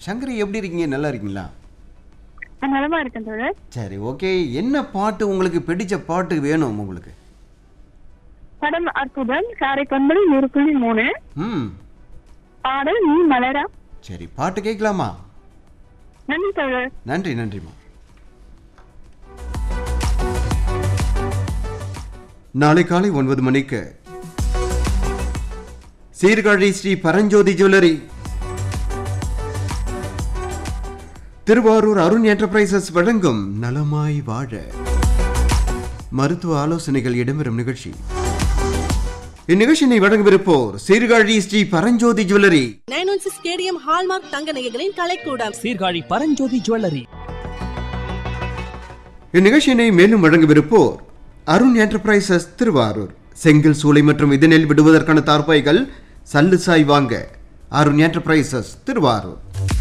சங்கரி எப்படி இருக்கீங்க நல்லா இருக்கீங்களா நான் நலமா இருக்கேன் தோழர் சரி ஓகே என்ன பாட்டு உங்களுக்கு பிடிச்ச பாட்டு வேணும் உங்களுக்கு படம் அற்புதம் காரை கொன்பது நூறு புள்ளி மூணு ம் பாடல் நீ மலரா சரி பாட்டு கேட்கலாமா நன்றி தோழர் நன்றி நன்றிம்மா நாளை காலை ஒன்பது மணிக்கு சீர்காழி ஸ்ரீ பரஞ்சோதி ஜுவல்லரி திருவாரூர் அருண் என்டர்பிரைசஸ் வழங்கும் நலமாய் வாழ மருத்துவ ஆலோசனைகள் இடம்பெறும் நிகழ்ச்சி இந்நிகழ்ச்சியினை வழங்கவிருப்போர் Sirkazhi Sri Paranjothi jewellery nine one six KDM hallmark தங்க நகைகளின் கலைக்கூடம் சீர்காழி பரஞ்சோதி ஜுவல்லரி இந்நிகழ்ச்சியினை மேலும் வழங்கவிருப்போர் அருண் என்டர்பிரைசஸ் திருவாரூர் செங்கல் சூளை மற்றும் இதனில் விடுவதற்கான தார்பாய்கள் சல்லுசாய் வாங்க அருண் என்டர்பிரைசஸ் திருவாரூர்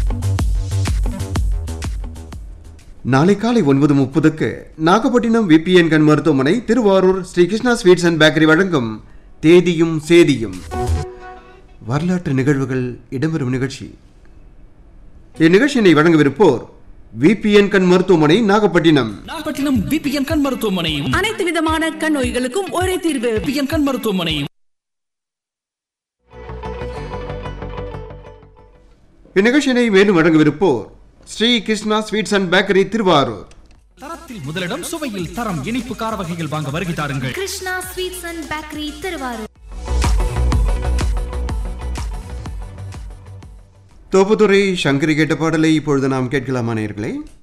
நாளை காலை ஒன்பது முப்பதுக்கு நாகப்பட்டினம் விபிஎன் கண் மருத்துவமனை Thiruvarur Sri Krishna sweets and bakery வழங்கும் தேதியும் சேதியும் வரலாற்று நிகழ்வுகள் இடம்பெறும் நிகழ்ச்சி இந்நிகழ்ச்சியினை வழங்கவிருப்போர் விபிஎன் கண் மருத்துவமனை நாகப்பட்டினம் நாகப்பட்டினம் பிபிஎன் கண் மருத்துவமனையும் அனைத்து விதமான கண் நோய்களுக்கும் ஒரே தீர்வு பிபிஎன் கண் மருத்துவமனையும் இந்நிகழ்ச்சியினை மேலும் வழங்கவிருப்போர் Sri Krishna sweets and bakery Thiruvarur தரத்தில் முதலிடம் சுவையில் தரம் இனிப்பு கார வகைகள் வாங்க வருகை தாருங்கள் Krishna sweets and bakery Thiruvarur Thopputhurai Sankari கேட்ட பாடலை இப்பொழுது நாம் கேட்கலாமா நேயர்களே